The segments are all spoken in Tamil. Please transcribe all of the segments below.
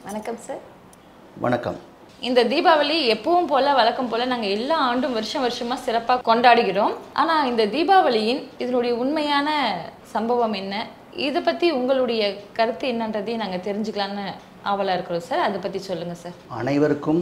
வணக்கம் சார் வணக்கம் இந்த தீபாவளி எப்பவும் போல வழக்கம் போல நாங்கள் எல்லா ஆண்டும் வருஷம் வருஷமா சிறப்பாக கொண்டாடுகிறோம் ஆனால் இந்த தீபாவளியின் இதனுடைய உண்மையான சம்பவம் என்ன இதை பற்றி உங்களுடைய கருத்து என்னன்றதையும் நாங்கள் தெரிஞ்சுக்கலான்னு ஆவலாக இருக்கிறோம் சார் அதை பற்றி சொல்லுங்கள் சார் அனைவருக்கும்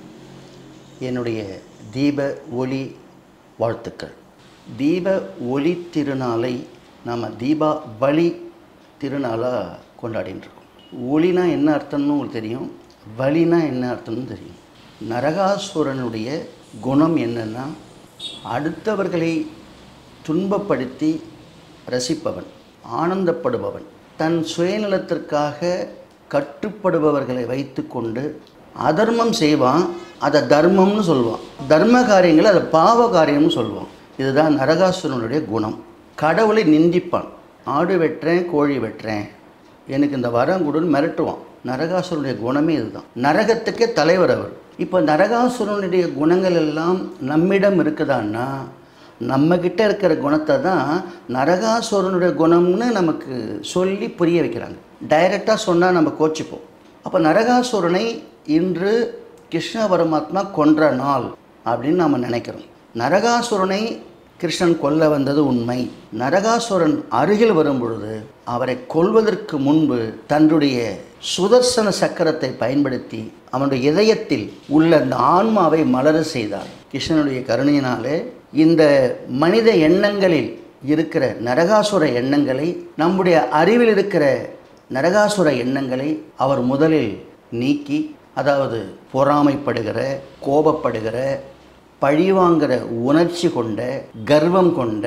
என்னுடைய தீப ஒளி வாழ்த்துக்கள் தீப ஒளி திருநாளை நாம் தீபாவளி திருநாளாக கொண்டாடின்னு இருக்கோம் ஒளினா என்ன அர்த்தம்னு உங்களுக்கு தெரியும் வலினா என்ன அர்த்தம்னு தெரியும் நரகாசுரனுடைய குணம் என்னன்னா அடுத்தவர்களை துன்பப்படுத்தி ரசிப்பவன் ஆனந்தப்படுபவன் தன் சுயநலத்திற்காக கட்டுப்படுபவர்களை வைத்துக்கொண்டு அதர்மம் செய்வான் அதை தர்மம்னு சொல்லுவான் தர்ம காரியங்களை அதை பாவ காரியம்னு சொல்லுவான் இதுதான் நரகாசுரனுடைய குணம் கடவுளை நிந்திப்பான் ஆடு வெட்டுறேன் கோழி வெட்டுறேன் எனக்கு இந்த வரம் கொடுன்னு மிரட்டுவான் நரகாசுரனுடைய குணமே இதுதான் நரகத்துக்கே தலைவர் அவர் இப்போ நரகாசுரனுடைய குணங்கள் எல்லாம் நம்மிடம் இருக்குதான்னா நம்மக்கிட்ட இருக்கிற குணத்தை தான் நரகாசுரனுடைய குணம்னு நமக்கு சொல்லி புரிய வைக்கிறாங்க டைரெக்டாக சொன்னால் நம்ம கோச்சிப்போம் அப்போ நரகாசுரனை இன்று கிருஷ்ண பரமாத்மா கொன்ற நாள் அப்படின்னு நாம் நினைக்கிறோம் நரகாசுரனை கிருஷ்ணன் கொல்ல வந்தது உண்மை நரகாசுரன் அருகில் வரும் பொழுது அவரை கொல்வதற்கு முன்பு தன்னுடைய சுதர்சன சக்கரத்தை பயன்படுத்தி அவனுடைய இதயத்தில் உள்ள அந்த ஆன்மாவை மலர செய்தார் கிருஷ்ணனுடைய கருணையினாலே இந்த மனித எண்ணங்களில் இருக்கிற நரகாசுர எண்ணங்களை நம்முடைய அறிவில் இருக்கிற நரகாசுர எண்ணங்களை அவர் முதலில் நீக்கி அதாவது பொறாமைப்படுகிற கோபப்படுகிற பழிவாங்கிற உணர்ச்சி கொண்ட கர்வம் கொண்ட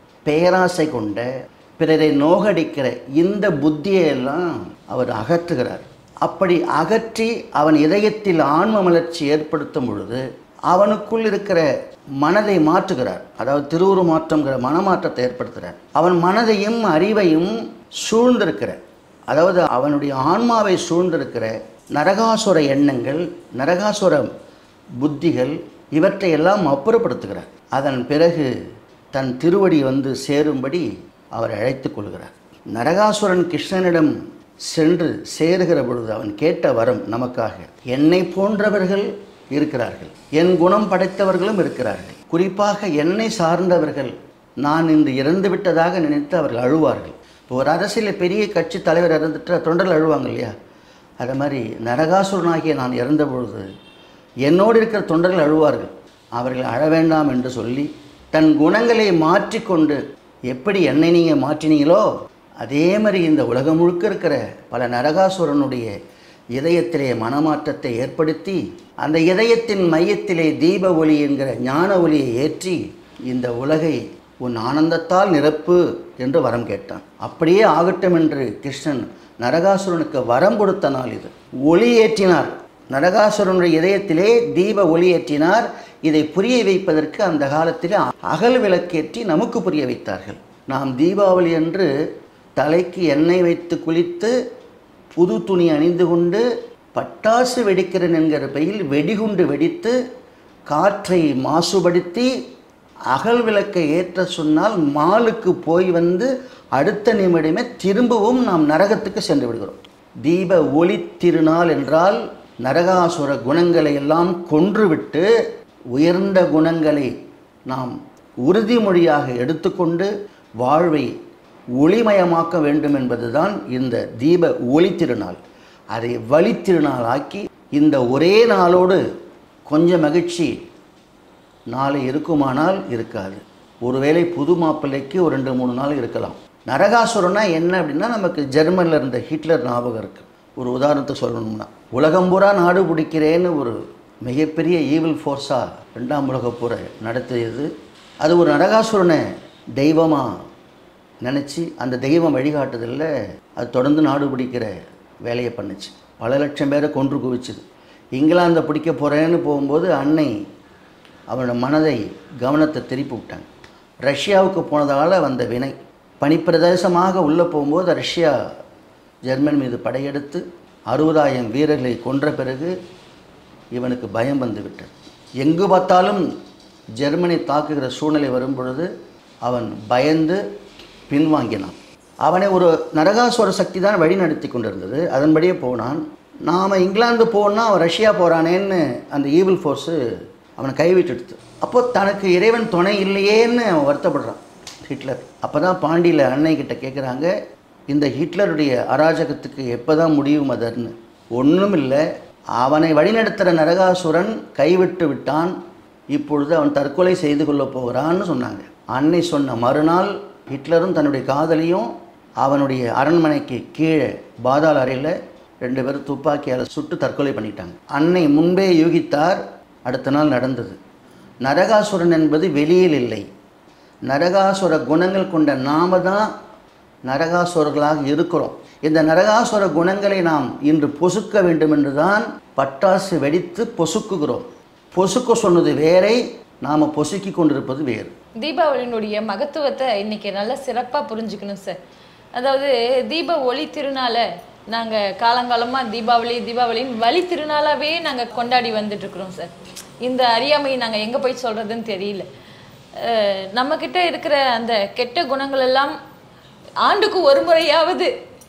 பேராசை கொண்ட பிறரை நோகடிக்கிற இந்த புத்தியெல்லாம் அவர் அகற்றுகிறார் அப்படி அகற்றி அவன் இதயத்தில் ஆன்ம மலர்ச்சி ஏற்படுத்தும் பொழுது அவனுக்குள் இருக்கிற மனதை மாற்றுகிறார் அதாவது திருவுரு மாற்றம்ங்கிற மனமாற்றத்தை ஏற்படுத்துகிறார் அவன் மனதையும் அறிவையும் சூழ்ந்திருக்கிற அதாவது அவனுடைய ஆன்மாவை சூழ்ந்திருக்கிற நரகாசுர எண்ணங்கள் நரகாசுர புத்திகள் இவற்றை எல்லாம் அப்புறப்படுத்துகிறார் அதன் பிறகு தன் திருவடி வந்து சேரும்படி அவர் அழைத்துக் கொள்கிறார் நரகாசுரன் கிருஷ்ணனிடம் சென்று சேருகிற பொழுது அவன் கேட்ட வரம் நமக்காக என்னை போன்றவர்கள் இருக்கிறார்கள் என் குணம் படைத்தவர்களும் இருக்கிறார்கள் குறிப்பாக என்னை சார்ந்தவர்கள் நான் இன்று இறந்து விட்டதாக நினைத்து அவர்கள் அழுவார்கள் இப்போ ஒரு அரசியலில் பெரிய கட்சி தலைவர் இறந்துட்டு தொண்டர்கள் அழுவாங்க இல்லையா அது மாதிரி நரகாசுரனாகிய நான் இறந்த பொழுது என்னோடு இருக்கிற தொண்டர்கள் அழுவார்கள் அவர்கள் அழ வேண்டாம் என்று சொல்லி தன் குணங்களை மாற்றிக்கொண்டு எப்படி என்னை நீங்கள் மாற்றினீங்களோ அதே மாதிரி இந்த உலகம் முழுக்க இருக்கிற பல நரகாசுரனுடைய இதயத்திலே மனமாற்றத்தை ஏற்படுத்தி அந்த இதயத்தின் மையத்திலே தீப ஒளி என்கிற ஞான ஒளியை ஏற்றி இந்த உலகை உன் ஆனந்தத்தால் நிரப்பு என்று வரம் கேட்டான் அப்படியே ஆகட்டும் என்று கிருஷ்ணன் நரகாசுரனுக்கு வரம் கொடுத்த நாள் இது ஒளி ஏற்றினார் நரகாசுரனுடைய இதயத்திலே தீப ஒளி ஏற்றினார் இதை புரிய வைப்பதற்கு அந்த காலத்தில் அகல் விளக்கேற்றி நமக்கு புரிய வைத்தார்கள் நாம் தீபாவளி அன்று தலைக்கு எண்ணெய் வைத்து குளித்து புது துணி அணிந்து கொண்டு பட்டாசு வெடிக்கிறேன் என்கிற பெயில் வெடிகுண்டு வெடித்து காற்றை மாசுபடுத்தி அகல் விளக்கை ஏற்ற சொன்னால் மாலுக்கு போய் வந்து அடுத்த நிமிடமே திரும்பவும் நாம் நரகத்துக்கு சென்று விடுகிறோம் தீப ஒளி திருநாள் என்றால் நரகாசுர குணங்களை எல்லாம் கொன்றுவிட்டு உயர்ந்த குணங்களை நாம் உறுதிமொழியாக எடுத்துக்கொண்டு வாழ்வை ஒளிமயமாக்க வேண்டும் என்பதுதான் இந்த தீப ஒளி திருநாள் அதை வழி திருநாள் ஆக்கி இந்த ஒரே நாளோடு கொஞ்சம் மகிழ்ச்சி நாளை இருக்குமானால் இருக்காது ஒருவேளை புது மாப்பிள்ளைக்கு ஒரு ரெண்டு மூணு நாள் இருக்கலாம் நரகாசுரனா என்ன அப்படின்னா நமக்கு ஜெர்மனில் இருந்த ஹிட்லர் ஞாபகம் இருக்குது ஒரு உதாரணத்துக்கு சொல்லணும்னா உலகம் பூரா நாடு பிடிக்கிறேன்னு ஒரு மிகப்பெரிய ஈவில் ஃபோர்ஸாக ரெண்டாம் உலகப் போரை நடத்தியது அது ஒரு நரகாசுரனை தெய்வமாக நினச்சி அந்த தெய்வம் வழிகாட்டுதலில் அது தொடர்ந்து நாடு பிடிக்கிற வேலையை பண்ணுச்சு பல லட்சம் பேரை கொன்று குவிச்சுது இங்கிலாந்தை பிடிக்க போகிறேன்னு போகும்போது அன்னை அவனோட மனதை கவனத்தை திருப்பி விட்டாங்க ரஷ்யாவுக்கு போனதால் வந்த வினை பனிப்பிரதேசமாக உள்ளே போகும்போது ரஷ்யா ஜெர்மன் மீது படையெடுத்து அறுபதாயிரம் வீரர்களை கொன்ற பிறகு இவனுக்கு பயம் வந்து விட்டது எங்கு பார்த்தாலும் ஜெர்மனி தாக்குகிற சூழ்நிலை வரும் பொழுது அவன் பயந்து பின்வாங்கினான் அவனை ஒரு நரகாசுர சக்தி தான் வழி நடத்தி கொண்டிருந்தது அதன்படியே போனான் நாம் இங்கிலாந்து போகணுன்னா அவன் ரஷ்யா போகிறானேன்னு அந்த ஈவில் ஃபோர்ஸு அவனை கைவிட்டுடுது அப்போ தனக்கு இறைவன் துணை இல்லையேன்னு அவன் வருத்தப்படுறான் ஹிட்லர் அப்போ தான் பாண்டியில் அன்னை கிட்ட கேட்குறாங்க இந்த ஹிட்லருடைய அராஜகத்துக்கு எப்போ தான் முடியும் மதர்னு ஒன்றும் இல்லை அவனை வழிநடத்துகிற நரகாசுரன் கைவிட்டு விட்டான் இப்பொழுது அவன் தற்கொலை செய்து கொள்ளப் போகிறான்னு சொன்னாங்க அன்னை சொன்ன மறுநாள் ஹிட்லரும் தன்னுடைய காதலியும் அவனுடைய அரண்மனைக்கு கீழே பாதாள அறையில் ரெண்டு பேரும் துப்பாக்கியால் சுட்டு தற்கொலை பண்ணிட்டாங்க அன்னை முன்பே யூகித்தார் அடுத்த நாள் நடந்தது நரகாசுரன் என்பது வெளியில் இல்லை நரகாசுர குணங்கள் கொண்ட நாம தான் நரகாசுரர்களாக இருக்கிறோம் இந்த நரகாசுர குணங்களை நாம் இன்று பொசுக்க வேண்டும் என்று தான் பட்டாசு வெடித்து பொசுக்குகிறோம் பொசுக்க சொன்னது வேறை நாம் பொசுக்கி கொண்டிருப்பது வேறு தீபாவளியினுடைய மகத்துவத்தை இன்னைக்கு நல்லா சிறப்பாக புரிஞ்சுக்கணும் சார் அதாவது தீப ஒளி திருநாளை நாங்கள் காலங்காலமாக தீபாவளி தீபாவளின்னு வழி திருநாளாவே நாங்கள் கொண்டாடி வந்துட்டு இருக்கிறோம் சார் இந்த அறியாமையை நாங்கள் எங்கே போய் சொல்கிறதுன்னு தெரியல அஹ் நம்மக்கிட்ட இருக்கிற அந்த கெட்ட குணங்கள் எல்லாம் ஆண்டுக்கு ஒரு முறையாவது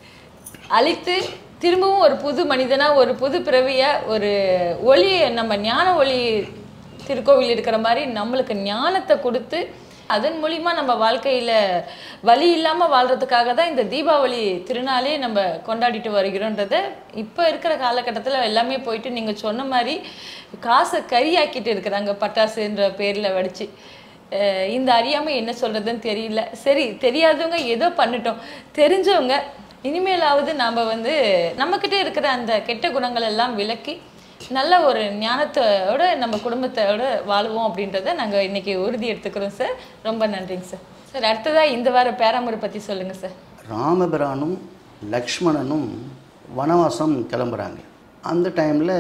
அழித்து திரும்பவும் ஒரு புது மனிதனா ஒரு புது பிறவியா ஒரு ஒளியை நம்ம ஞான ஒளி திருக்கோவில் இருக்கிற மாதிரி நம்மளுக்கு ஞானத்தை கொடுத்து அதன் மூலியமா நம்ம வாழ்க்கையில வலி இல்லாம வாழ்றதுக்காக தான் இந்த தீபாவளி திருநாளே நம்ம கொண்டாடிட்டு வருகிறோன்றத இப்ப இருக்கிற காலகட்டத்துல எல்லாமே போயிட்டு நீங்க சொன்ன மாதிரி காசை கரியாக்கிட்டு இருக்கிறாங்க பட்டாசுன்ற பேர்ல வெடிச்சு அஹ் இந்த அறியாமை என்ன சொல்றதுன்னு தெரியல சரி தெரியாதவங்க ஏதோ பண்ணிட்டோம் தெரிஞ்சவங்க இனிமேலாவது நாம வந்து நம்மக்கிட்ட இருக்கிற அந்த கெட்ட குணங்கள் எல்லாம் விலக்கி நல்ல ஒரு ஞானத்தோட நம்ம குடும்பத்தோட வாழுவோம் அப்படின்றத நாங்க இன்னைக்கு உறுதி எடுத்துக்கிறோம் சார் ரொம்ப நன்றிங்க சார் சார் அடுத்ததா இந்த வார பேராமரை பத்தி சொல்லுங்க சார் ராமபிரானும் லக்ஷ்மணனும் வனவாசம் கிளம்புறாங்க அந்த டைமில்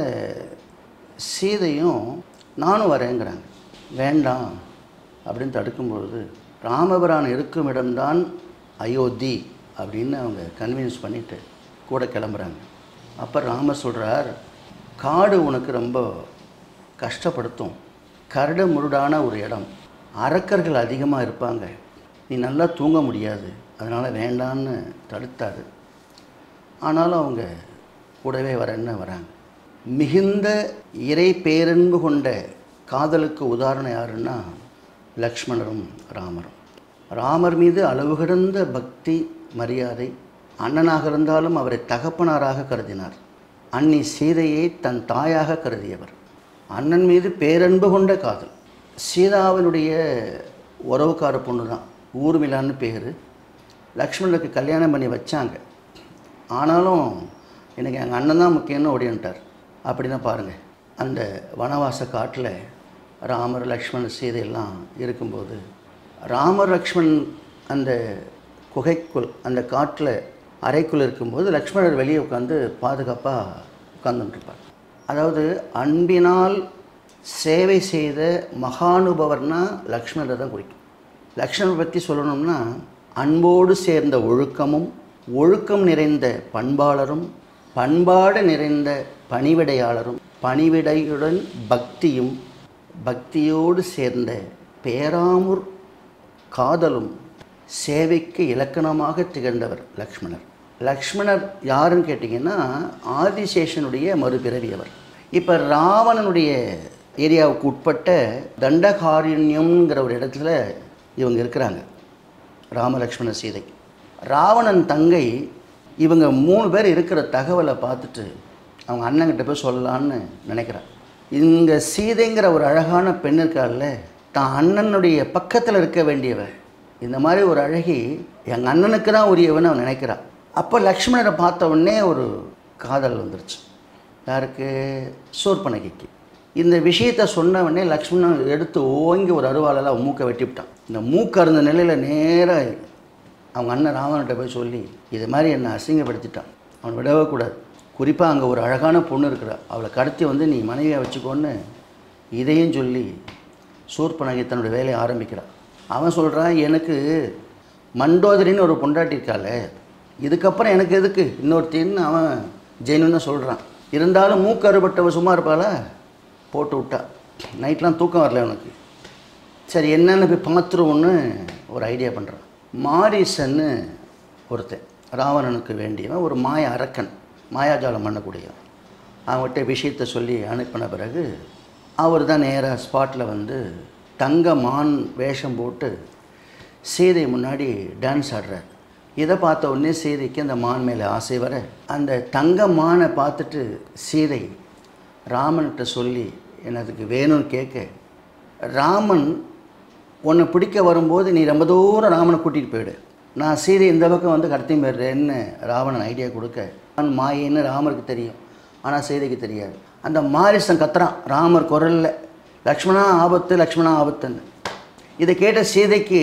சீதையும் நானும் வரேங்கிறாங்க வேண்டாம் அப்படின்னு தடுக்கும்பொழுது ராமபிரான் இருக்கும் இடம்தான் அயோத்தி அப்படின்னு அவங்க கன்வின்ஸ் பண்ணிட்டு கூட கிளம்புறாங்க அப்போ ராமர் சொல்கிறார் காடு உனக்கு ரொம்ப கஷ்டப்படுத்தும் கரடு முருடான ஒரு இடம் அரக்கர்கள் அதிகமாக இருப்பாங்க நீ நல்லா தூங்க முடியாது அதனால் வேண்டான்னு தடுத்தார் ஆனாலும் அவங்க கூடவே வரேன்னு வராங்க மிகுந்த இறை பேரன்பு கொண்ட காதலுக்கு உதாரணம் யாருன்னா லக்ஷ்மணரும் ராமரும் ராமர் மீது அளவு கடந்த பக்தி மரியாதை அண்ணனாக இருந்தாலும் அவரை தகப்பனாராக கருதினார் அன்னி சீதையை தன் தாயாக கருதியவர் அண்ணன் மீது பேரன்பு கொண்ட காதல் சீதாவினுடைய உறவுக்கார பொண்ணு தான் ஊர்மிளான்னு பேர் லக்ஷ்மணனுக்கு கல்யாணம் பண்ணி வச்சாங்க ஆனாலும் எனக்கு எங்கள் அண்ணன் தான் முக்கியம்னு ஓடின்ட்டார் அப்படின்னா பாருங்கள் அந்த வனவாச காட்டில் ராமர் லக்ஷ்மணன் சீதையெல்லாம் இருக்கும்போது ராமர் லக்ஷ்மண் அந்த குகைக்குள் அந்த காட்டில் அறைக்குள் இருக்கும்போது லக்ஷ்மணர் வெளியே உட்காந்து பாதுகாப்பாக உட்கார்ந்துட்டுருப்பார் அதாவது அன்பினால் சேவை செய்த மகானுபவர்னா லக்ஷ்மணரை தான் குறிக்கும் லக்ஷ்மணரை பற்றி சொல்லணும்னா அன்போடு சேர்ந்த ஒழுக்கமும் ஒழுக்கம் நிறைந்த பண்பாளரும் பண்பாடு நிறைந்த பணிவிடையாளரும் பணிவிடையுடன் பக்தியும் பக்தியோடு சேர்ந்த பேராமுர் காதலும் சேவைக்கு இலக்கணமாக திகழ்ந்தவர் லக்ஷ்மணர் லக்ஷ்மணர் யாருன்னு கேட்டிங்கன்னா ஆதிசேஷனுடைய மறுபிறவி அவர் இப்போ ராவணனுடைய ஏரியாவுக்கு உட்பட்ட தண்டகாரண்யம்ங்கிற ஒரு இடத்துல இவங்க இருக்கிறாங்க ராமலக்ஷ்மண சீதை ராவணன் தங்கை இவங்க மூணு பேர் இருக்கிற தகவலை பார்த்துட்டு அவங்க அண்ணங்கிட்ட போய் சொல்லலான்னு நினைக்கிறான் இங்கே சீதைங்கிற ஒரு அழகான பெண் இருக்காள்ல தான் அண்ணனுடைய பக்கத்தில் இருக்க வேண்டியவ இந்த மாதிரி ஒரு அழகி எங்கள் அண்ணனுக்கு தான் உரியவன்னு அவன் நினைக்கிறான் அப்போ லக்ஷ்மணரை பார்த்த உடனே ஒரு காதல் வந்துருச்சு யாருக்கு சூர்பனகைக்கு இந்த விஷயத்தை சொன்ன உடனே லக்ஷ்மணன் எடுத்து ஓங்கி ஒரு அருவாளால் அவன் மூக்கை வெட்டிவிட்டான் இந்த மூக்கு அருந்த நிலையில் நேராக அவங்க அண்ணன் ராவன்கிட்ட போய் சொல்லி இது மாதிரி என்னை அசிங்கப்படுத்திட்டான் அவன் விடவே கூடாது குறிப்பாக அங்கே ஒரு அழகான பொண்ணு இருக்கிறா அவளை கடத்தி வந்து நீ மனைவியாக வச்சுக்கோன்னு இதையும் சொல்லி சூர்பனகை தன்னுடைய வேலையை ஆரம்பிக்கிறான் அவன் சொல்கிறான் எனக்கு மண்டோதரின்னு ஒரு பொண்டாட்டி இருக்காளே இதுக்கப்புறம் எனக்கு எதுக்கு இன்னொருத்தின்னு அவன் ஜெயினுன்னு சொல்கிறான் இருந்தாலும் மூக்கு அறுபட்டவ சும்மா இருப்பாளா போட்டு விட்டா நைட்லாம் தூக்கம் வரல அவனுக்கு சரி என்னென்னு போய் பார்த்துருவோன்னு ஒரு ஐடியா பண்ணுறான் மாரிசன்னு ஒருத்தன் ராவணனுக்கு வேண்டியவன் ஒரு மாய அரக்கன் மாயாஜாலம் பண்ணக்கூடியவன் அவங்ககிட்ட விஷயத்தை சொல்லி அனுப்பின பிறகு அவர் தான் நேராக ஸ்பாட்டில் வந்து தங்க மான் வேஷம் போட்டு சீதை முன்னாடி டான்ஸ் ஆடுறார் இதை பார்த்த உடனே சீதைக்கு அந்த மான் மேலே ஆசை வர அந்த தங்க மானை பார்த்துட்டு சீதை ராமன்கிட்ட சொல்லி எனக்கு வேணும்னு கேட்க ராமன் உன்னை பிடிக்க வரும்போது நீ ரொம்ப தூரம் ராமனை கூட்டிகிட்டு போயிடு நான் சீதை இந்த பக்கம் வந்து கடத்தி போயிடுறேன்னு ராவணன் ஐடியா கொடுக்க நான் மாயின்னு ராமருக்கு தெரியும் ஆனால் சீதைக்கு தெரியாது அந்த மாரிசன் கத்துறான் ராமர் குரலில் லக்ஷ்மணா ஆபத்து லக்ஷ்மணா ஆபத்துன்னு இதை கேட்ட சீதைக்கு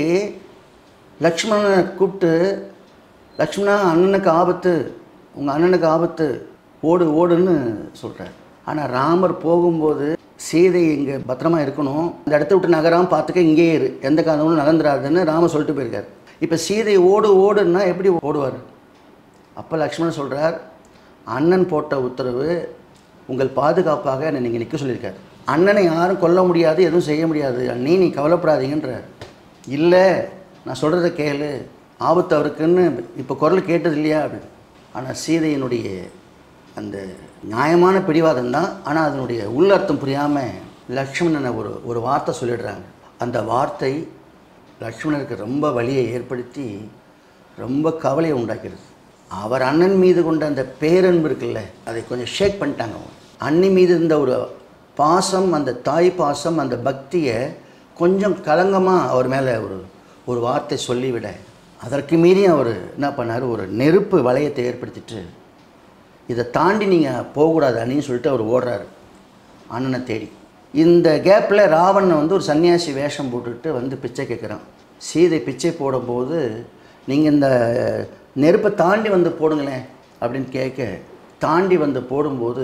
லக்ஷ்மணனை கூப்பிட்டு லக்ஷ்மணா அண்ணனுக்கு ஆபத்து உங்கள் அண்ணனுக்கு ஆபத்து ஓடு ஓடுன்னு சொல்கிறார் ஆனால் ராமர் போகும்போது சீதை இங்கே பத்திரமா இருக்கணும் இந்த இடத்த விட்டு நகராம பார்த்துக்க இங்கேயே இரு எந்த காரணமும் நகர்ந்துராதுன்னு ராமர் சொல்லிட்டு போயிருக்கார் இப்போ சீதை ஓடு ஓடுன்னா எப்படி ஓடுவார் அப்போ லக்ஷ்மணன் சொல்கிறார் அண்ணன் போட்ட உத்தரவு உங்கள் பாதுகாப்பாக என்னை நீங்கள் நிற்க சொல்லியிருக்காரு அண்ணனை யாரும் கொல்ல முடியாது எதுவும் செய்ய முடியாது அண்ணி நீ கவலைப்படாதீங்கன்றார் இல்லை நான் சொல்கிறத கேளு ஆபத்து அவருக்குன்னு இப்போ குரல் கேட்டது இல்லையா அப்படின்னு ஆனால் சீதையினுடைய அந்த நியாயமான பிடிவாதம் தான் ஆனால் அதனுடைய உள்ளர்த்தம் புரியாமல் லக்ஷ்மணனை ஒரு ஒரு வார்த்தை சொல்லிடுறாங்க அந்த வார்த்தை லக்ஷ்மணருக்கு ரொம்ப வலியை ஏற்படுத்தி ரொம்ப கவலையை உண்டாக்கிடுது அவர் அண்ணன் மீது கொண்ட அந்த பேரன்பு இருக்குல்ல அதை கொஞ்சம் ஷேக் பண்ணிட்டாங்க அவங்க அண்ணி மீது இருந்த ஒரு பாசம் அந்த தாய் பாசம் அந்த பக்தியை கொஞ்சம் கலங்கமாக அவர் மேலே ஒரு ஒரு வார்த்தை சொல்லிவிட அதற்கு மீறி அவர் என்ன பண்ணார் ஒரு நெருப்பு வளையத்தை ஏற்படுத்திட்டு இதை தாண்டி நீங்கள் போகக்கூடாது அண்ணின்னு சொல்லிட்டு அவர் ஓடுறாரு அண்ணனை தேடி இந்த கேப்பில் ராவணன் வந்து ஒரு சன்னியாசி வேஷம் போட்டுட்டு வந்து பிச்சை கேட்குறான் சீதை பிச்சை போடும்போது நீங்கள் இந்த நெருப்பை தாண்டி வந்து போடுங்களேன் அப்படின்னு கேட்க தாண்டி வந்து போடும்போது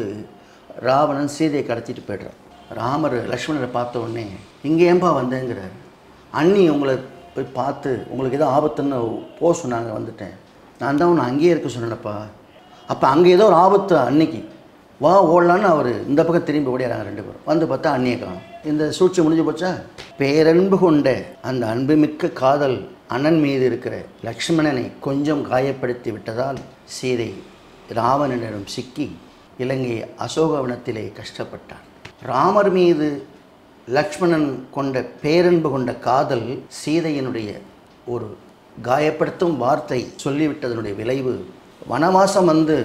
ராவணன் சீதையை கடத்திட்டு போய்ட்றான் ராமர் லக்ஷ்மணரை பார்த்த உடனே இங்கே ஏன்பா வந்தேங்கிறார் அண்ணி உங்களை போய் பார்த்து உங்களுக்கு ஏதோ ஆபத்துன்னு போக சொன்னாங்க வந்துட்டேன் நான் தான் உன்னை அங்கேயே இருக்க சொன்னேனப்பா அப்போ அங்கே ஏதோ ஒரு ஆபத்து அன்னைக்கு வா ஓடலான்னு அவர் இந்த பக்கம் திரும்பி ஓடிறாங்க ரெண்டு பேரும் வந்து பார்த்தா அண்ணியை காணும் இந்த சூழ்ச்சி முடிஞ்சு போச்சா பேரன்பு கொண்ட அந்த அன்புமிக்க காதல் அண்ணன் மீது இருக்கிற லக்ஷ்மணனை கொஞ்சம் காயப்படுத்தி விட்டதால் சீதை ராவணனிடம் சிக்கி இலங்கை அசோகவனத்திலே கஷ்டப்பட்டார் ராமர் மீது லக்ஷ்மணன் கொண்ட பேரன்பு கொண்ட காதல் சீதையினுடைய ஒரு காயப்படுத்தும் வார்த்தை சொல்லிவிட்டதனுடைய விளைவு வனவாசம் வந்து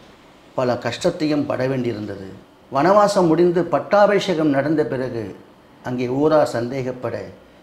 பல கஷ்டத்தையும் பட வேண்டியிருந்தது வனவாசம் முடிந்து பட்டாபிஷேகம் நடந்த பிறகு அங்கே ஊரா சந்தேகப்பட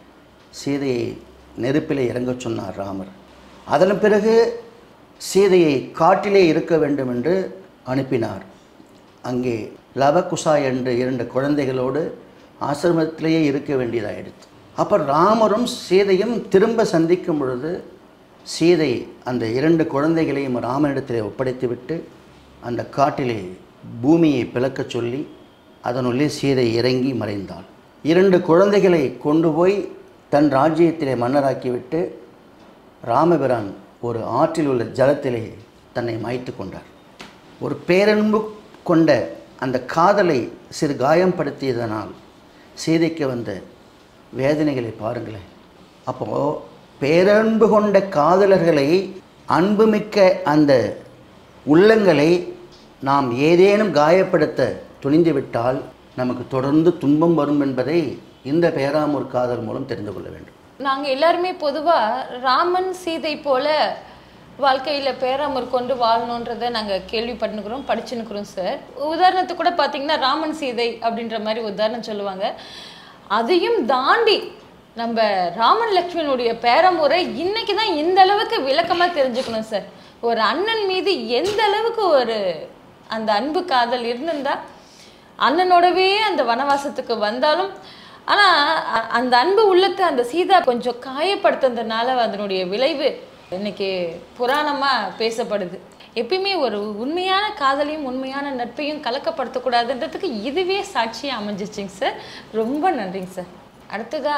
சீதையை நெருப்பிலே இறங்கச் சொன்னார் ராமர் அதன் பிறகு சீதையை காட்டிலே இருக்க வேண்டும் என்று அனுப்பினார் அங்கே லவகுசா என்ற இரண்டு குழந்தைகளோடு ஆசிரமத்திலேயே இருக்க வேண்டியதாயிடுச்சு அப்போ ராமரும் சீதையும் திரும்ப சந்திக்கும் பொழுது சீதை அந்த இரண்டு குழந்தைகளையும் ராமனிடத்திலே ஒப்படைத்துவிட்டு அந்த காட்டிலே பூமியை பிளக்கச் சொல்லி அதனுள்ளே சீதை இறங்கி மறைந்தாள் இரண்டு குழந்தைகளை கொண்டு போய் தன் ராஜ்யத்திலே மன்னராக்கிவிட்டு ராமபிரான் ஒரு ஆற்றில் உள்ள ஜலத்திலே தன்னை மாய்த்து கொண்டார் ஒரு பேரன்பு கொண்ட அந்த காதலை சிறு காயப்படுத்தியதனால் சீதைக்கு வந்த வேதனைகளை பாருங்களேன் அப்போது பேரன்பு கொண்ட காதலர்களை அன்புமிக்க அந்த உள்ளங்களை நாம் ஏதேனும் காயப்படுத்த துணிந்துவிட்டால் நமக்கு தொடர்ந்து துன்பம் வரும் என்பதை இந்த பேராமூர் காதல் மூலம் தெரிந்து கொள்ள வேண்டும் நாங்க எல்லாருமே பொதுவா ராமன் சீதை போல வாழ்க்கையில பேராமர் கொண்டு வாழணுன்றதை நாங்க கேள்விப்பட்டுக்கிறோம் படிச்சுன்னுக்குறோம் சார் உதாரணத்துக்கு கூட பாத்தீங்கன்னா ராமன் சீதை அப்படின்ற மாதிரி உதாரணம் சொல்லுவாங்க அதையும் தாண்டி நம்ம ராமன் லக்ஷ்மணனுடைய பேரமுறை இன்னைக்கு தான் இந்த அளவுக்கு விளக்கமா தெரிஞ்சுக்கணும் சார் ஒரு அண்ணன் மீது எந்த அளவுக்கு ஒரு அந்த அன்பு காதல் இருந்திருந்தா அண்ணனோடவே அந்த வனவாசத்துக்கு வந்தாலும் ஆனா அ- அந்த அன்பு உள்ளத்தை அந்த சீதா கொஞ்சம் காயப்படுத்துனதுனால அதனுடைய விளைவு இன்னைக்கு புராணமா பேசப்படுது எப்பயுமே ஒரு உண்மையான காதலையும் உண்மையான நட்பையும் கலக்கப்படுத்தக்கூடாதுன்றதுக்கு இதுவே சாட்சியா அமைஞ்சிச்சிங்க சார் ரொம்ப நன்றிங்க சார் அடுத்ததா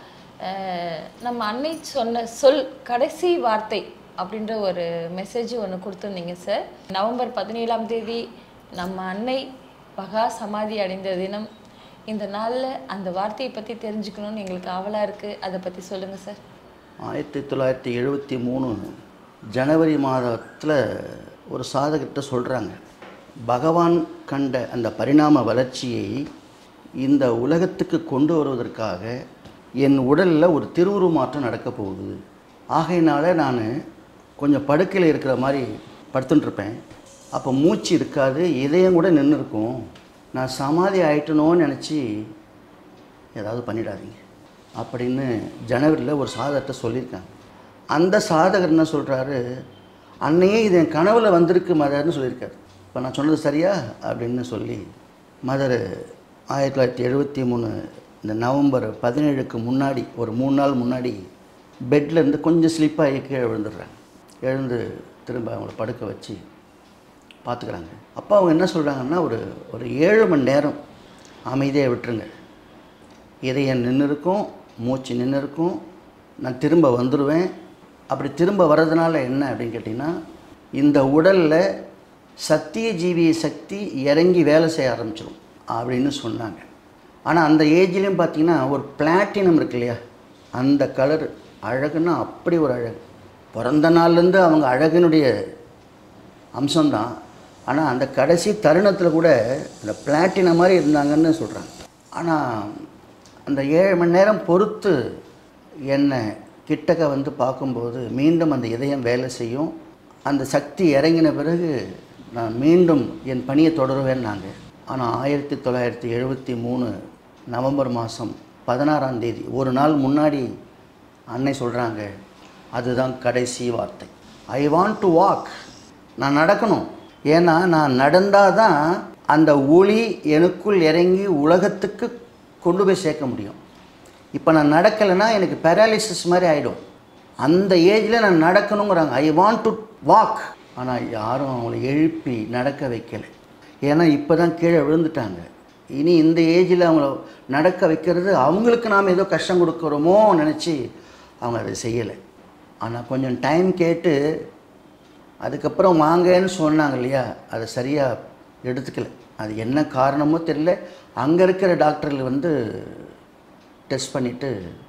அஹ், நம்ம அன்னை சொன்ன சொல் கடைசி வார்த்தை அப்படின்ற ஒரு மெசேஜ் ஒன்று கொடுத்துருந்தீங்க சார் நவம்பர் பதினேழாம் தேதி நம்ம அன்னை மகா சமாதி அடைந்த தினம் இந்த நாளில் அந்த வார்த்தையை பற்றி தெரிஞ்சுக்கணும்னு எங்களுக்கு ஆவலாக இருக்குது அதை பற்றி சொல்லுங்கள் சார் ஆயிரத்தி தொள்ளாயிரத்தி எழுபத்தி மூணு ஜனவரி மாதத்தில் ஒரு சாதகிட்ட சொல்கிறாங்க பகவான் கண்ட அந்த பரிணாம வளர்ச்சியை இந்த உலகத்துக்கு கொண்டு வருவதற்காக என் உடலில் ஒரு திருவுரு மாற்றம் நடக்க போகுது ஆகையினால நான் கொஞ்சம் படுக்கையில் இருக்கிற மாதிரி படுத்துட்டு இருப்பேன் அப்போ மூச்சு இருக்காது இதயம் கூட நின்று இருக்கும் நான் சமாதி ஆயிட்டனோன்னு நினச்சி ஏதாவது பண்ணிடாதீங்க அப்படின்னு ஜனவரியில் ஒரு சாதகத்தை சொல்லியிருக்காங்க அந்த சாதகர் என்ன சொல்கிறாரு அன்னையே இது என் கனவுல வந்திருக்கு மதர்னு சொல்லியிருக்காரு இப்போ நான் சொன்னது சரியா அப்படின்னு சொல்லி மதர் ஆயிரத்தி தொள்ளாயிரத்தி எழுபத்தி மூணு இந்த நவம்பர் பதினேழுக்கு முன்னாடி ஒரு மூணு நாள் முன்னாடி பெட்ல இருந்து கொஞ்சம் ஸ்லிப்பாகி கீழே விழுந்துடுறாங்க எழுந்து திரும்ப அவங்கள படுக்க வச்சு பார்த்துக்கிறாங்க அப்போ அவங்க என்ன சொல்கிறாங்கன்னா ஒரு ஒரு ஏழு மணி நேரம் அமைதியாக விட்டுருங்க இதயம் நின்று இருக்கும் மூச்சு நின்று இருக்கும் நான் திரும்ப வந்துடுவேன் அப்படி திரும்ப வர்றதுனால என்ன அப்படின்னு கேட்டிங்கன்னா இந்த உடலில் சத்திய ஜீவி சக்தி இறங்கி வேலை செய்ய ஆரம்பிச்சிடும் அப்படின்னு சொன்னாங்க ஆனால் அந்த ஏஜ்லேயும் பார்த்தீங்கன்னா ஒரு பிளாட்டினம் இருக்கு இல்லையா அந்த கலர் அழகுன்னா அப்படி ஒரு அழகு பிறந்த நாள்லேருந்து அவங்க அழகினுடைய அம்சம்தான் ஆனால் அந்த கடைசி தருணத்தில் கூட அந்த பிளாட்டினம் மாதிரி இருந்தாங்கன்னு சொல்கிறாங்க ஆனால் அந்த ஏழு மணி நேரம் பொறுத்து என்னை கிட்டக்க வந்து பார்க்கும்போது மீண்டும் அந்த இதயம் வேலை செய்யும் அந்த சக்தி இறங்கின பிறகு நான் மீண்டும் என் பணியை தொடருவேன்னாங்க ஆனால் ஆயிரத்தி தொள்ளாயிரத்தி எழுபத்தி மூணு நவம்பர் மாதம் பதினாறாம் தேதி ஒரு நாள் முன்னாடி அன்னை சொல்கிறாங்க அதுதான் கடைசி வார்த்தை ஐ வாண்ட் டு வாக் நான் நடக்கணும் ஏன்னா நான் நடந்தால் தான் அந்த ஒளி எனக்குள் இறங்கி உலகத்துக்கு கொண்டு போய் சேர்க்க முடியும் இப்போ நான் நடக்கலைன்னா எனக்கு பேராலிசிஸ் மாதிரி ஆகிடும் அந்த ஏஜில் நான் நடக்கணுங்கிறாங்க ஐ வாண்ட் டு வாக் ஆனால் யாரும் அவங்கள எழுப்பி நடக்க வைக்கலை ஏன்னா இப்போ தான் கீழே விழுந்துட்டாங்க இனி இந்த ஏஜில் அவங்கள நடக்க வைக்கிறது அவங்களுக்கு நாம் ஏதோ கஷ்டம் கொடுக்குறோமோ நினச்சி அவங்க அதை செய்யலை ஆனால் கொஞ்சம் டைம் கேட்டு அதுக்கப்புறம் வாங்கன்னு சொன்னாங்க இல்லையா அதை சரியாக எடுத்துக்கல அது என்ன காரணமோ தெரியல அங்கே இருக்கிற டாக்டர்கள் வந்து டெஸ்ட் பண்ணிவிட்டு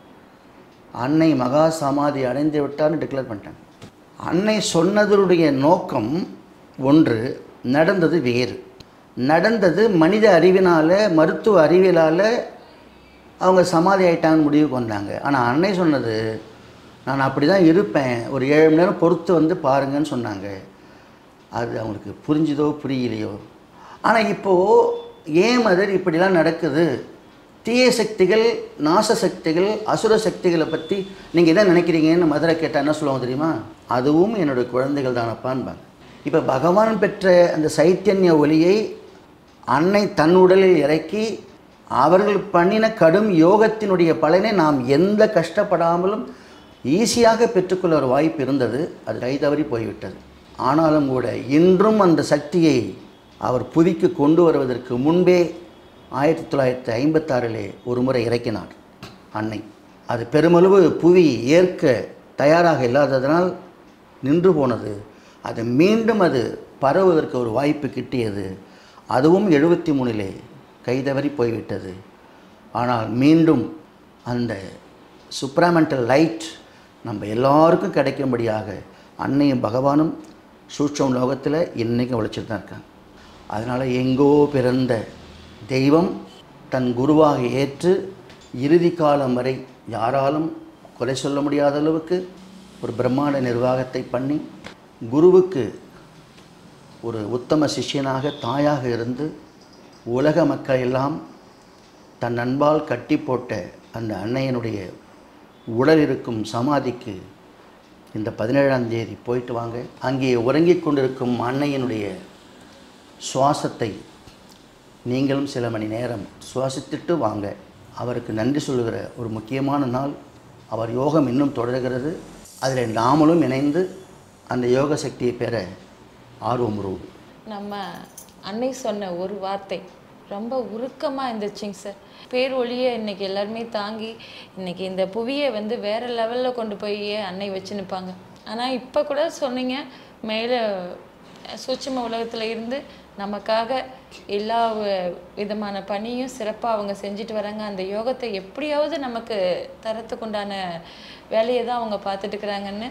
அன்னை மகா சமாதி அடைந்து விட்டார்னு டிக்ளேர் பண்ணிட்டாங்க அன்னை சொன்னதனுடைய நோக்கம் ஒன்று நடந்தது வேறு நடந்தது மனித அறிவினால் மருத்துவ அறிவியலால் அவங்க சமாதி ஆயிட்டாங்கன்னு முடிவுக்கு வந்தாங்க ஆனால் அன்னை சொன்னது நான் அப்படி தான் இருப்பேன் ஒரு ஏழு மணி நேரம் பொறுத்து வந்து பாருங்கன்னு சொன்னாங்க அது அவங்களுக்கு புரிஞ்சுதோ புரியலையோ ஆனால் இப்போது ஏன் மதர் இப்படிலாம் நடக்குது தீய சக்திகள் நாச சக்திகள் அசுர சக்திகளை பற்றி நீங்கள் என்ன நினைக்கிறீங்கன்னு மதுரை கேட்டால் என்ன சொல்லுவாங்க தெரியுமா அதுவும் என்னுடைய குழந்தைகள் தானப்பான்பாங்க இப்போ பகவான் பெற்ற அந்த சைத்தன்ய ஒளியை அன்னை தன் உடலில் இறக்கி அவர்கள் பண்ணின கடும் யோகத்தினுடைய பலனை நாம் எந்த கஷ்டப்படாமலும் ஈஸியாக பெற்றுக்கொள்ள ஒரு வாய்ப்பு இருந்தது அது கைதவறி போய்விட்டது ஆனாலும் கூட இன்றும் அந்த சக்தியை அவர் புவிக்கு கொண்டு வருவதற்கு முன்பே ஆயிரத்தி தொள்ளாயிரத்தி ஐம்பத்தாறிலே ஒரு முறை இறக்கினார் அன்னை அது பெருமளவு புவி ஏற்க தயாராக இல்லாததனால் நின்று போனது அது மீண்டும் அது பரவுவதற்கு ஒரு வாய்ப்பு கிட்டியது அதுவும் எழுபத்தி மூணிலே கைதவறி போய்விட்டது ஆனால் மீண்டும் அந்த சுப்ராமெண்டல் லைட் நம்ம எல்லாருக்கும் கிடைக்கும்படியாக அன்னையும் பகவானும் சூட்சம் லோகத்தில் இன்றைக்கும் உழைச்சிட்டு தான் இருக்காங்க அதனால் எங்கோ பிறந்த தெய்வம் தன் குருவாக ஏற்று இறுதி காலம் வரை யாராலும் குறை சொல்ல முடியாத அளவுக்கு ஒரு பிரம்மாண்ட நிர்வாகத்தை பண்ணி குருவுக்கு ஒரு உத்தம சிஷ்யனாக தாயாக இருந்து உலக மக்கள் எல்லாம் தன் அன்பால் கட்டி போட்ட அந்த அன்னையனுடைய உடல் இருக்கும் சமாதிக்கு இந்த பதினேழாம் தேதி போயிட்டு வாங்க அங்கே உறங்கிக் கொண்டிருக்கும் அன்னையினுடைய சுவாசத்தை நீங்களும் சில மணி நேரம் சுவாசித்துட்டு வாங்க அவருக்கு நன்றி சொல்லுகிற ஒரு முக்கியமான நாள் அவர் யோகம் இன்னும் தொடர்கிறது அதில் நாமளும் இணைந்து அந்த யோக சக்தியை பெற ஆர்வம் உருவும் நம்ம அன்னை சொன்ன ஒரு வார்த்தை ரொம்ப உருக்கமாக இருந்துச்சுங்க சார் பேர் ஒளியை இன்னைக்கு எல்லாருமே தாங்கி இன்னைக்கு இந்த புவியை வந்து வேற லெவலில் கொண்டு போய் அன்னை வச்சு நிற்பாங்க ஆனால் இப்போ கூட சொன்னீங்க மேலே சூட்சும உலகத்தில் இருந்து நமக்காக எல்லா வ- விதமான பணியும் சிறப்பாக அவங்க செஞ்சுட்டு வராங்க அந்த யோகத்தை எப்படியாவது நமக்கு தரத்துக்குண்டான வேலையை தான் அவங்க பார்த்துட்டு இருக்கிறாங்கன்னு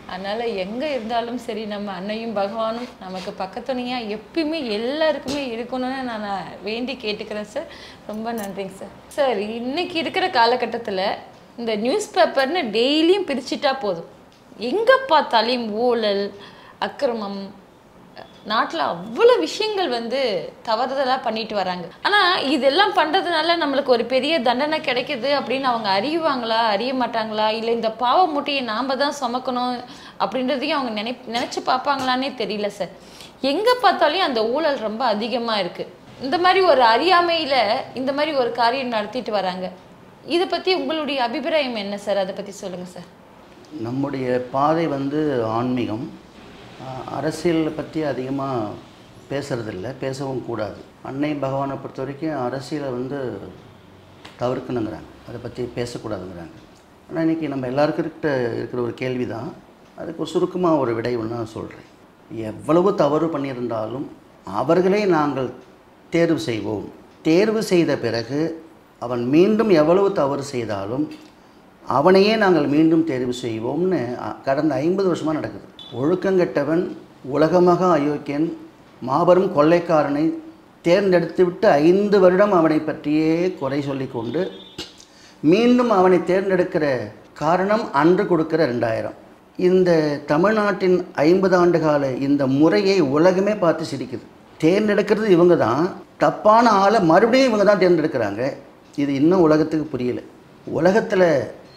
அதனால எங்க இருந்தாலும் சரி நம்ம அன்னையும் பகவானும் நமக்கு பக்கத்துணையா எப்பயுமே எல்லாருக்குமே இருக்கணும்னு நான் வேண்டி கேட்டுக்கிறேன் சார் ரொம்ப நன்றிங்க சார் சார் இன்னைக்கு இருக்கிற காலகட்டத்துல இந்த நியூஸ் பேப்பர்னு டெய்லியும் பிரிச்சுட்டா போதும் எங்க பார்த்தாலும் ஊழல் அக்கிரமம் நாட்டில் அவ்வளோ விஷயங்கள் வந்து தவறுதலாக பண்ணிட்டு வராங்க ஆனால் இதெல்லாம் பண்ணுறதுனால நம்மளுக்கு ஒரு பெரிய தண்டனை கிடைக்குது அப்படின்னு அவங்க அறியுவாங்களா அறிய மாட்டாங்களா இல்லை இந்த பாவ மூட்டையை நாம் தான் சுமக்கணும் அப்படின்றதையும் அவங்க நினை நினச்சி பார்ப்பாங்களான்னே தெரியல சார் எங்கே பார்த்தாலும் அந்த ஊழல் ரொம்ப அதிகமாக இருக்குது இந்த மாதிரி ஒரு அறியாமையில் இந்த மாதிரி ஒரு காரியம் நடத்திட்டு வராங்க இதை பற்றி உங்களுடைய அபிப்பிராயம் என்ன சார் அதை பற்றி சொல்லுங்கள் சார் நம்முடைய பாதை வந்து ஆன்மீகம் ஆஹ், அரசியலை பற்றி அதிகமாக பேசுறதில்ல பேசவும் கூடாது அன்னை பகவானை பொறுத்த வரைக்கும் அரசியலை வந்து தவிர்க்கணுங்கிறாங்க அதை பற்றி பேசக்கூடாதுங்கிறாங்க ஆனால் இன்றைக்கி நம்ம எல்லாருக்கிட்ட இருக்கிற ஒரு கேள்வி தான் அதுக்கு ஒரு சுருக்கமாக ஒரு விடை ஒன்று நான் சொல்கிறேன் எவ்வளவு தவறு பண்ணியிருந்தாலும் அவர்களை நாங்கள் தேர்வு செய்வோம் தேர்வு செய்த பிறகு அவன் மீண்டும் எவ்வளவு தவறு செய்தாலும் அவனையே நாங்கள் மீண்டும் தேர்வு செய்வோம்னு அ- கடந்த ஐம்பது வருஷமாக நடக்குது ஒழுக்கங்கெட்டவன் உலகமக அயோக்கியன் மாபெரும் கொள்ளைக்காரனை தேர்ந்தெடுத்து விட்டு ஐந்து வருடம் அவனை பற்றியே குறை சொல்லிக்கொண்டு மீண்டும் அவனை தேர்ந்தெடுக்கிற காரணம் அன்று கொடுக்கிற ரெண்டாயிரம் இந்த தமிழ்நாட்டின் ஐம்பது ஆண்டு கால இந்த முறையை உலகமே பார்த்து சிரிக்குது தேர்ந்தெடுக்கிறது இவங்க தான் தப்பான ஆளை மறுபடியும் இவங்க தான் தேர்ந்தெடுக்கிறாங்க இது இன்னும் உலகத்துக்கு புரியல உலகத்தில்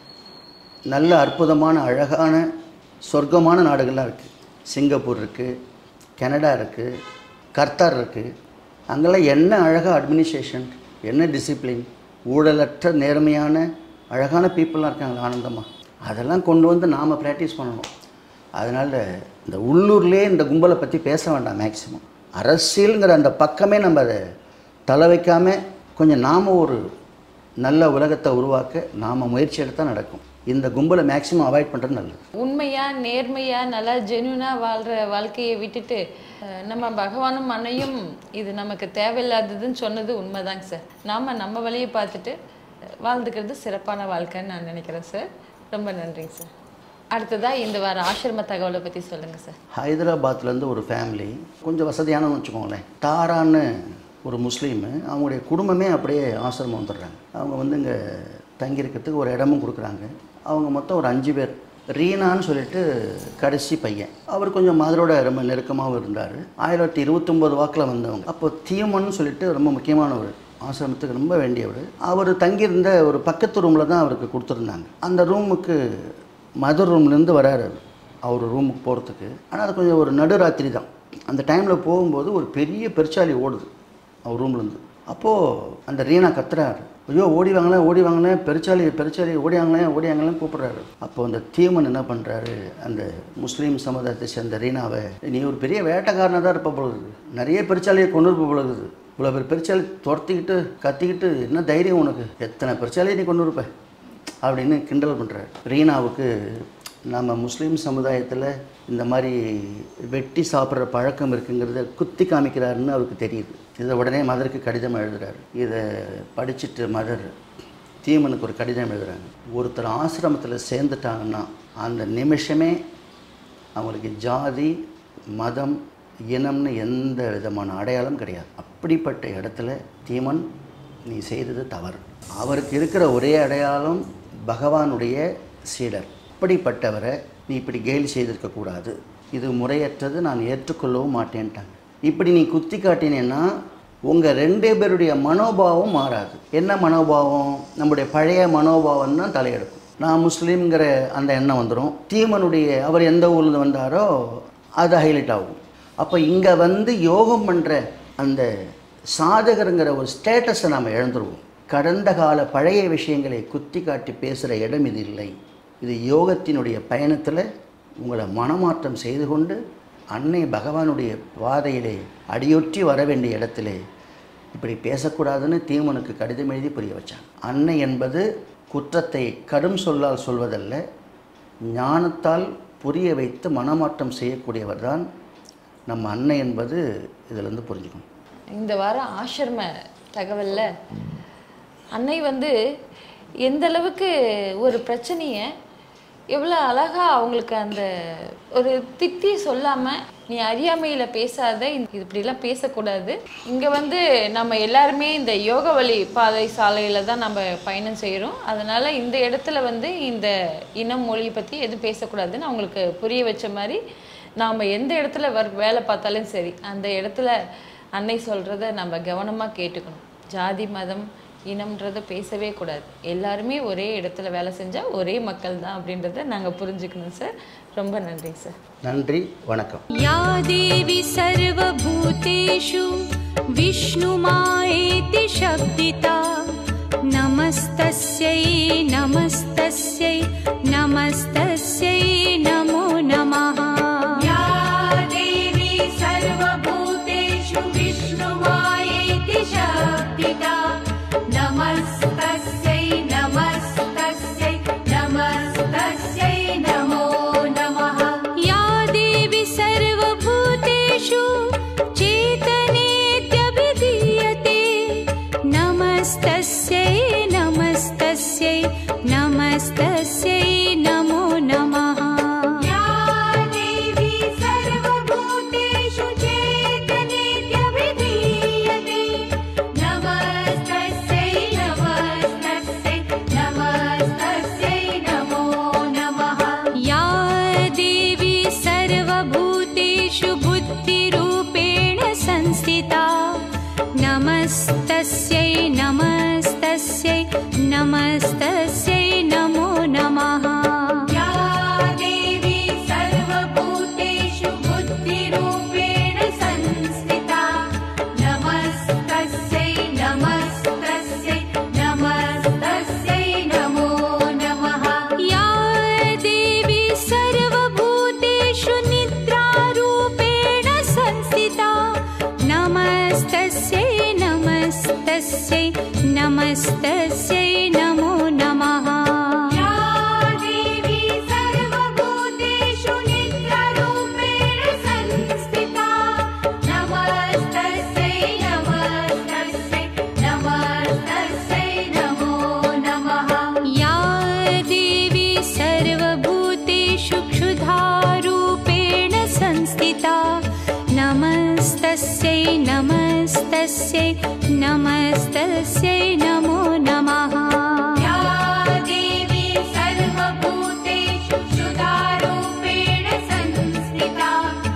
நல்ல அற்புதமான அழகான சொர்க்கமான நாடுகள்லாம் இருக்குது சிங்கப்பூர் இருக்குது கனடா இருக்குது கர்த்தார் இருக்குது அங்கெல்லாம் என்ன அழகாக அட்மினிஸ்ட்ரேஷன் என்ன டிசிப்ளின் ஊழலற்ற நேர்மையான அழகான பீப்புளெலாம் இருக்காங்க ஆனந்தமாக அதெல்லாம் கொண்டு வந்து நாம் ப்ராக்டிஸ் பண்ணணும் அதனால் இந்த உள்ளூர்லேயே இந்த கும்பலை பற்றி பேச வேண்டாம் மேக்ஸிமம் அரசியலுங்கிற அந்த பக்கமே நம்ம அதை தலை வைக்காம கொஞ்சம் நாம் ஒரு நல்ல உலகத்தை உருவாக்க நாம் முயற்சி எடுத்தால் நடக்கும் இந்த கும்பலை மேக்ஸிமம் அவாய்ட் பண்ணுறது நல்லது உண்மையா நேர்மையா நல்லா ஜென்யூனா வாழ்ற வாழ்க்கையை விட்டுட்டு அஹ், நம்ம பகவானும் அன்னையும் இது நமக்கு தேவையில்லாததுன்னு சொன்னது உண்மைதாங்க சார் நாம நம்ம வழியை பார்த்துட்டு அஹ், வாழ்ந்துக்கிறது சிறப்பான வாழ்க்கைன்னு நான் நினைக்கிறேன் சார் ரொம்ப நன்றிங்க சார் அடுத்ததா இந்த வார ஆசிரம தகவலை பத்தி சொல்லுங்க சார் ஹைதராபாத்லேருந்து ஒரு ஃபேமிலி கொஞ்சம் வசதியானவங்க வச்சுக்கோங்களேன் தாரான்னு ஒரு முஸ்லீமு அவங்களுடைய குடும்பமே அப்படியே ஆசிரமம் வந்துடுறாங்க அவங்க வந்து இங்கே தங்கியிருக்கிறதுக்கு ஒரு இடமும் கொடுக்குறாங்க அவங்க மொத்தம் ஒரு அஞ்சு பேர் ரீனான்னு சொல்லிட்டு கடைசி பையன் அவர் கொஞ்சம் மதுரோட ரொம்ப நெருக்கமாகவும் இருந்தார் ஆயிரத்தி தொள்ளாயிரத்தி இருபத்தொம்போது வாக்கில் வந்தவங்க அப்போ தீமன்னு சொல்லிட்டு ரொம்ப முக்கியமானவர் ஆசிரமத்துக்கு ரொம்ப வேண்டியவர் அவர் தங்கியிருந்த ஒரு பக்கத்து ரூமில் தான் அவருக்கு கொடுத்துருந்தாங்க அந்த ரூமுக்கு மதர் ரூம்லேருந்து வராரு அவர். அவர் ரூமுக்கு போகிறதுக்கு ஆனால் அது கொஞ்சம் ஒரு நடுராத்திரி தான் அந்த டைமில் போகும்போது ஒரு பெரிய பெருச்சாளி ஓடுது அவர் ரூம்லேருந்து அப்போது அந்த ரீனா கத்துறாரு ஐயோ ஓடி வாங்களேன் ஓடி வாங்களேன் பெருச்சாளி பெருச்சாளி ஓடியாங்களேன் ஓடியாங்களேன் கூப்பிட்றாரு அப்போ அந்த தீமன் என்ன பண்ணுறாரு அந்த முஸ்லீம் சமுதாயத்தை சேர்ந்த ரீனாவை நீ ஒரு பெரிய வேட்டைக்காரனாக தான் இருப்ப பொழுது நிறைய பெருச்சாலியை கொண்டு இருப்ப பொழுது இவ்வளோ பேர் பெருச்சாலி துரத்திக்கிட்டு கத்திக்கிட்டு என்ன தைரியம் உனக்கு எத்தனை பெருச்சாலியை நீ கொண்டு இருப்ப அப்படின்னு கிண்டல் பண்ணுறாரு ரீனாவுக்கு நம்ம முஸ்லீம் சமுதாயத்தில் இந்த மாதிரி வெட்டி சாப்பிட்ற பழக்கம் இருக்குங்கிறத குத்தி காமிக்கிறாருன்னு அவருக்கு தெரியுது இதை உடனே மதருக்கு கடிதம் எழுதுறாரு இதை படிச்சுட்டு மதர் தீமனுக்கு ஒரு கடிதம் எழுதுறாங்க ஒருத்தர் ஆசிரமத்தில் சேர்ந்துட்டாங்கன்னா அந்த நிமிஷமே அவங்களுக்கு ஜாதி மதம் இனம்னு எந்த விதமான அடையாளம் கிடையாது அப்படிப்பட்ட இடத்துல தீமன் நீ செய்தது தவறு அவருக்கு இருக்கிற ஒரே அடையாளம் பகவானுடைய சீடர் அப்படிப்பட்டவரை நீ இப்படி கேலி செய்திருக்கக்கூடாது இது முறையற்றது நான் ஏற்றுக்கொள்ளவும் மாட்டேன்ட்டாங்க இப்படி நீ குத்தி காட்டினேன்னா உங்கள் ரெண்டு பேருடைய மனோபாவம் மாறாது என்ன மனோபாவம் நம்முடைய பழைய மனோபாவம் தான் தலையெடுக்கும் நான் முஸ்லீம்ங்கிற அந்த எண்ணம் வந்துடும் தீமனுடைய அவர் எந்த ஊர்லேருந்து வந்தாரோ அது ஹைலைட் ஆகும் அப்போ இங்கே வந்து யோகம் பண்ணுற அந்த சாதகருங்கிற ஒரு ஸ்டேட்டஸை நாம் இழந்துருவோம் கடந்த கால பழைய விஷயங்களை குத்தி காட்டி பேசுகிற இடம் இது இல்லை இது யோகத்தினுடைய பயணத்தில் உங்களை மனமாற்றம் செய்து கொண்டு அன்னை பகவானுடைய பாதையிலே அடியொற்றி வர வேண்டிய இடத்திலே இப்படி பேசக்கூடாதுன்னு தீமனுக்கு கடிதம் எழுதி புரிய வச்சாங்க அன்னை என்பது குற்றத்தை கடும் சொல்லால் சொல்வதல்ல ஞானத்தால் புரிய வைத்து மனமாற்றம் செய்யக்கூடியவர் தான் நம்ம அன்னை என்பது இதிலிருந்து புரிஞ்சுக்கணும் இந்த வாரம் ஆசிரம தகவல்ல அன்னை வந்து எந்த அளவுக்கு ஒரு பிரச்சனையை எவ்வளோ அழகா அவங்களுக்கு அந்த ஒரு திட்டி சொல்லாம நீ அறியாமையில பேசாத இந்த- இது இப்படிலாம் பேசக்கூடாது இங்க வந்து நம்ம எல்லாருமே இந்த யோக வழி பாதை சாலையில தான் நம்ம பயணம் செய்கிறோம் அதனால இந்த இடத்துல வந்து இந்த இனம் மொழியை பத்தி எதுவும் பேசக்கூடாதுன்னு அவங்களுக்கு புரிய வச்ச மாதிரி நாம் எந்த இடத்துல வர் வேலை பார்த்தாலும் சரி அந்த இடத்துல அன்னை சொல்கிறத நம்ம கவனமாக கேட்டுக்கணும் ஜாதி மதம் இனம்ன்றத பேசவே கூடாது எல்லாருமே ஒரே இடத்துல வேலை செஞ்சால் ஒரே மக்கள் தான் அப்படின்றத நாங்கள் புரிஞ்சுக்கணும் சார் ரொம்ப நன்றி சார் நன்றி வணக்கம் या देवी सर्वभूतेषु विष्णुमायेति शब्दिता नमस्तस्यै नमस्तस्यै नमस्तस्यै नमो नमः या देवी सर्वभूतेषु विष्णुमायेति शब्दिता नमस्तस्यै नमस्तस्यै नमस्तस्यै नमो नमः या देवी सर्वभूतेषु चेतनेत्यभिधीयते नमस्तस्यै नमस्तस्यै नमस्तस्यै नमो नमः या देवी सर्वभूतेषु चेतनेत्यभिधीयते नमस्तस्यै नमस्तस्यै नमस्तस्यै नमो नमः या देवी सर्वभूतेषु बुद्धिरूपेण संस्थिता नमस्तस्यै नमस्तस्यै नमस्तस्यै नमो नमः या देवी सर्वभूतेषु बुद्धिरूपेण संस्थिता नमस्तस्यै नमस्तस्यै नमस्तस्यै नमो नमः या देवी सर्वभूतेषु निद्रारूपेण संस्थिता नमस्तस्यै नमस्तस्यै नमस्तस्यै नमो नमः या देवी सर्वभूतेषु निद्रारूपेण संस्थिता नमस्तस्यै नमस्तस्यै नमस्तस्यै नमो नमः या देवी सर्वभूतेषु क्षुधारूपेण संस्थिता नमस्तस्यै नमस्तस्यै नमस्तस्यै नमो नमः या देवी सर्वभूतेषु क्षुधारूपेण संस्थिता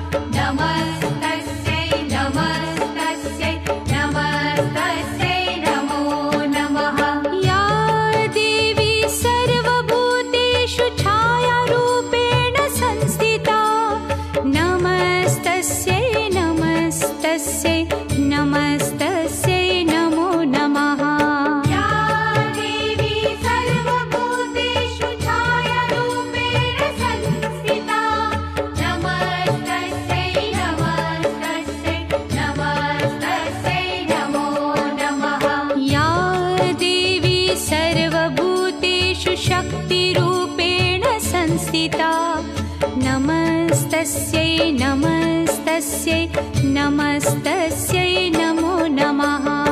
नमस्तस्यै नमस्तस्यै नमस्तस्यै नमो नमः या देवी सर्वभूतेषु छायारूपेण संस्थिता नमस्तस्यै नमस्तस्यै नमस्तस्यै नमो नमः या देवी सर्वभूतेषु छायारूपेण संस्थिता नमस्तस्यै नमस्तस्यै नमस्तस्यै नमो नमः या देवी सर्वभूतेषु शक्तिरूपेण संस्थिता नमस्तस्यै नमस्तस्यै नमस्तस्यै नमो नमः